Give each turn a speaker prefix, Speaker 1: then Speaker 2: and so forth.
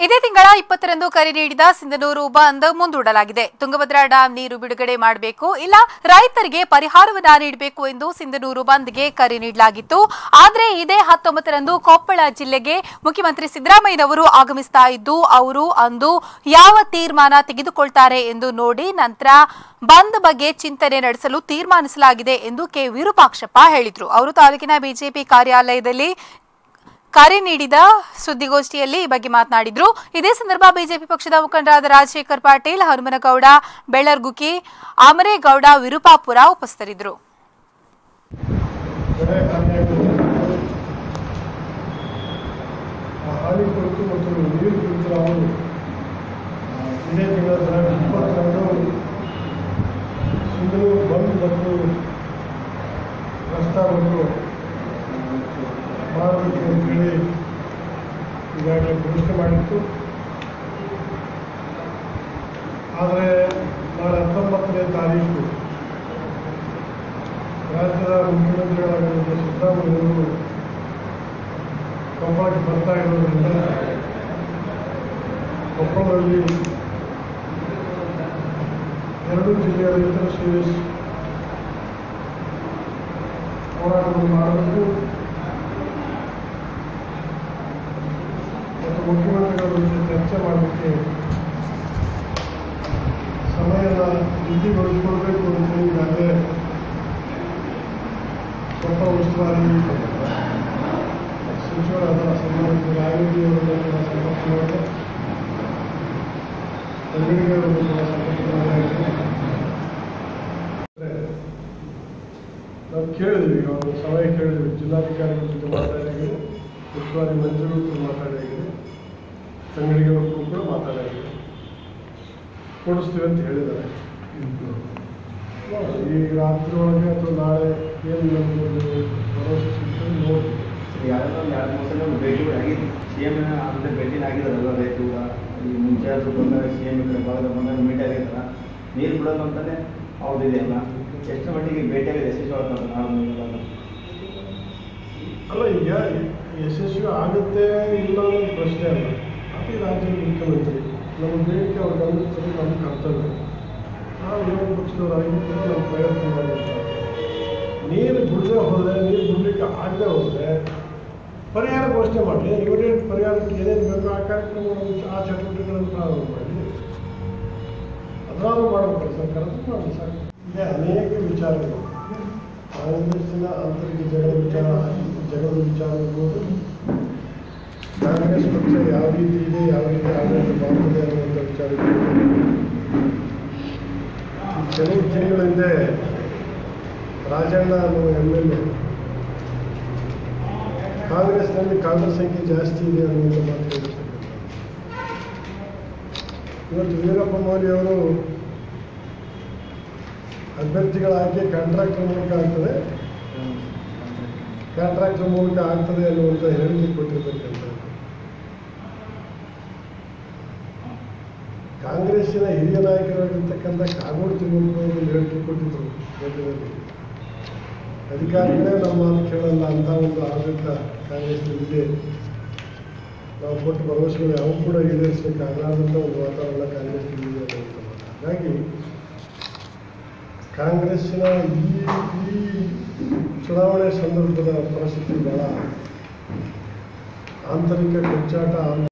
Speaker 1: ಇದೇ ತಿಂಗಳ ಇಪ್ಪತ್ತರಂದು ಕರೆ ನೀಡಿದ ಸಿಂಧನೂರು ಬಂದ್ ಮುಂದೂಡಲಾಗಿದೆ ತುಂಗಭದ್ರಾ ಡ್ಯಾಂ ನೀರು ಬಿಡುಗಡೆ ಮಾಡಬೇಕು ಇಲ್ಲ ರೈತರಿಗೆ ಪರಿಹಾರವನ್ನ ನೀಡಬೇಕು ಎಂದು ಸಿಂಧನೂರು ಬಂದ್ಗೆ ಕರೆ ನೀಡಲಾಗಿತ್ತು ಆದರೆ ಇದೇ ಹತ್ತೊಂಬತ್ತರಂದು ಕೊಪ್ಪಳ ಜಿಲ್ಲೆಗೆ ಮುಖ್ಯಮಂತ್ರಿ ಸಿದ್ದರಾಮಯ್ಯನವರು ಆಗಮಿಸ್ತಾ ಇದ್ದು ಅವರು ಅಂದು ಯಾವ ತೀರ್ಮಾನ ತೆಗೆದುಕೊಳ್ತಾರೆ ಎಂದು ನೋಡಿ ನಂತರ ಬಂದ್ ಬಗ್ಗೆ ಚಿಂತನೆ ನಡೆಸಲು ತೀರ್ಮಾನಿಸಲಾಗಿದೆ ಎಂದು ಕೆ ವಿರೂಪಾಕ್ಷಪ್ಪ ಹೇಳಿದ್ರು ಅವರು ತಾಲೂಕಿನ ಬಿಜೆಪಿ ಕಾರ್ಯಾಲಯದಲ್ಲಿ ಕರೆ ನೀಡಿದ ಸುದ್ದಿಗೋಷ್ಠಿಯಲ್ಲಿ ಈ ಬಗ್ಗೆ ಮಾತನಾಡಿದ್ರು ಇದೇ ಸಂದರ್ಭ ಬಿಜೆಪಿ ಪಕ್ಷದ ಮುಖಂಡರಾದ ರಾಜಶೇಖರ್ ಪಾಟೀಲ್ ಹನುಮನಗೌಡ ಬೆಳ್ಳರ್ಗುಕಿ ಅಮರೇಗೌಡ ವಿರುಪಾಪುರ ಉಪಸ್ಥಿತರಿದ್ದರು
Speaker 2: ಬೆಳೆ ಹಾನಿಯಾಗಿದೆ ಆ ಹಾನಿ ಕುರಿತು ಮತ್ತು ನೀರು ಕುರಿತು ನಾವು ಇದೇ ತಿಂಗಳ ದಿನಾಂಕ ಇಪ್ಪತ್ತರಂದು ಸಿಂಧೂರು ಬಂದ್ ಮತ್ತು ಪ್ರಸ್ತಾವವನ್ನು ಮಾಡಬೇಕು ಅಂತೇಳಿ ಈಗಾಗಲೇ ಘೋಷಣೆ ಮಾಡಿತ್ತು ಆದರೆ ನಾಳೆ ಹತ್ತೊಂಬತ್ತನೇ ತಾರೀಕು ರಾಜ್ಯದ ಮುಖ್ಯಮಂತ್ರಿಗಳಾಗಿರುವ ಸಿದ್ದರಾಮಯ್ಯವರು ಕೊಪ್ಪಳಕ್ಕೆ ಬರ್ತಾ ಇರೋದ್ರಿಂದ ಕೊಪ್ಪಳದಲ್ಲಿ ಎರಡು ಜಿಲ್ಲೆಯ ರೈತರ ಸೇರಿ ಹೋರಾಟವನ್ನು ಮಾಡಬೇಕು ಮತ್ತು ಮುಖ್ಯಮಂತ್ರಿಗಳ ಜೊತೆ ಚರ್ಚೆ ಮಾಡಲಿಕ್ಕೆ ಸಮಯನ ಮಿತಿಗೊಳಿಸಿಕೊಳ್ಬೇಕು ಅಂತ ಈಗಾಗಲೇ ಕೊಪ್ಪ ಉಸ್ತುವಾರಿ ಸಚಿವರಾದ ಸಂಬಂಧಿಸಿದ ಆರೋಗ್ಯವರನ್ನು ಸಂಪರ್ಕ ತಂಗಡಿಗರನ್ನು ಕೂಡ ಸಂಪರ್ಕ ಮಾಡಲಾಗಿದೆ ನಾವು ಕೇಳಿದ್ವಿ ಈಗ ಒಂದು ಸಮಯ ಕೇಳಿದ್ವಿ ಜಿಲ್ಲಾಧಿಕಾರಿಗಳ ಜೊತೆ ಮಾತಾಡಿದ್ದೀವಿ ಉಸ್ತುವಾರಿ ಮಂತ್ರಿಗಳ ಜೊತೆ ಮಾತಾಡಿದ್ದೀವಿ ತಂಗಡಿಗರ ಕೂಡ ಮಾತಾಡಿದ್ದೀವಿ ಕೊಡಿಸ್ತೀವಿ ಅಂತ ಹೇಳಿದ್ದಾರೆ ಈ ರಾತ್ರಿ ಒಳಗೆ ಅಥವಾ ನಾಳೆ ಏನು ನಮಗೊಂದು ಭರವಸೆ ಸಿಗ್ತದೆ ನೋಡಿ
Speaker 3: ಯಾರೋ ಒಂದು ಎರಡು ಮೂರು ಸಲ ಭೇಟಿಗಳು ಆಗಿದೆ ಸಿ ಎಮ್ ಅಂದ್ರೆ ಭೇಟಿನ ಆಗಿದಾರಲ್ಲ ರೈತರು ಈ ಮುಂಚೆ ಆದರೂ ಬಂದಾಗ ಸಿ ಎಮ್ ಕಡೆ ಭಾಗದ ಬಂದಾಗ ಮೀಟ್ ಆಗಿರ್ತಾರ ನೀರು ಬಿಡೋದು ಅಂತಾನೆ ಅವ್ರದ್ದು ಅಲ್ಲ ಎಷ್ಟು ಮಟ್ಟಿಗೆ ಭೇಟಿಯಾಗಿದೆ ಯಶಸ್ವಿ ಆಗ್ತದೆ ನಾವು
Speaker 2: ಅಲ್ಲ ಈಗ ಯಶಸ್ವಿ ಆಗುತ್ತೆ ಇಲ್ಲ ಅನ್ನೋದು ಪ್ರಶ್ನೆ ಅಲ್ಲ ಅದೇ ರಾಜ್ಯದ ಮುಖ್ಯಮಂತ್ರಿ ನಮ್ಮ ಬೇಡಿಕೆ ಅವ್ರ ಗಮನಿಸಲು ನಮ್ಮ ಕರ್ತವ್ಯ ನಾವು ವಿರೋಧ ಪಕ್ಷದವರಾಗಿ ಕೂಡ ನಮ್ಮ ಪ್ರಯತ್ನ ಮಾಡಿರ್ತಾರೆ ನೀರು ಬಿಡದೆ ಹೋದರೆ ನೀರು ಬಿಡಲಿಕ್ಕೆ ಆಗದೆ ಹೋದರೆ ಪರಿಹಾರ ಘೋಷಣೆ ಮಾಡಲಿ ಇಮಿಡಿಯೇಟ್ ಪರಿಹಾರಕ್ಕೆ ಏನೇನು ಬೇಕೋ ಆ ಕಾರ್ಯಕ್ರಮಗಳನ್ನು ಆ ಚಟುವಟಿಕೆಗಳನ್ನು ಪ್ರಾರಂಭ ಮಾಡಿ ಅದನ್ನಾದ್ರೂ ಮಾಡಬೇಕು ಸರ್ಕಾರ ಮಾಡಿ ಸರ್ ಇದೆ ಅನೇಕ ವಿಚಾರಗಳು ಕಾಂಗ್ರೆಸ್ಸಿನ ಆಂತರಿಕ ಜಗಳ ವಿಚಾರ ಜಗಳದ ವಿಚಾರ ಇರ್ಬೋದು ಕಾಂಗ್ರೆಸ್ ಪಕ್ಷ ಯಾವ ರೀತಿ ಇದೆ ಯಾವ ರೀತಿ ಆಡಳಿತ ಮಾಡ್ತದೆ ಅನ್ನುವಂಥ ವಿಚಾರ ಇರ್ಬೋದು ಈ ಕೆಲವು ದಿನಗಳ ಹಿಂದೆ ರಾಜಣ್ಣ ಅನ್ನುವ ಎಮ್ ಎಲ್ ಎ ಕಾಂಗ್ರೆಸ್ನಲ್ಲಿ ಕಾಂಗ್ರೆಸ್ ಸಂಖ್ಯೆ ಜಾಸ್ತಿ ಇದೆ ಅನ್ನುವಂಥ ಮಾತು ಹೇಳಿದ್ದಾರೆ ಇವತ್ತು ವೀರಪ್ಪ ಮೊಯ್ಲಿ ಅವರು ಅಭ್ಯರ್ಥಿಗಳ ಆಯ್ಕೆ ಕಾಂಟ್ರಾಕ್ಟರ್ ಮೂಲಕ ಆಗ್ತದೆ ಕಾಂಟ್ರಾಕ್ಟರ್ ಮೂಲಕ ಆಗ್ತದೆ ಅನ್ನುವಂಥ ಹೇಳಿಕೆ ಕೊಟ್ಟಿರ್ತಕ್ಕಂಥ ಕಾಂಗ್ರೆಸ್ಸಿನ ಹಿರಿಯ ನಾಯಕರಾಗಿರ್ತಕ್ಕಂಥ ಕಾಗೋಡು ತಿಮ್ಮಪ್ಪ ಅವರು ಒಂದು ಹೇಳಿಕೆ ಕೊಟ್ಟಿದ್ರು ರಾಜ್ಯದಲ್ಲಿ ಅಧಿಕಾರಿಗಳೇ ನಮ್ಮ ಮಾತು ಕೇಳಲ್ಲ ಅಂತ ಒಂದು ಆಡಳಿತ ಕಾಂಗ್ರೆಸ್ನಲ್ಲಿದೆ ನಾವು ಕೊಟ್ಟ ಭರವಸೆಗಳು ಯಾವ ಕೂಡ ಈಡೇರಿಸಲಿಕ್ಕಾಗಲಾರ್ದಂಥ ಒಂದು ವಾತಾವರಣ ಕಾಂಗ್ರೆಸ್ನಲ್ಲಿದೆ ಅನ್ನುವಂಥ ಮಾತು ಹಾಗಾಗಿ ಕಾಂಗ್ರೆಸ್ಸಿನ ಈ ಈ ಚುನಾವಣೆ ಸಂದರ್ಭದ ಪರಿಸ್ಥಿತಿ ಬಹಳ ಆಂತರಿಕ ಕಿಚ್ಚಾಟ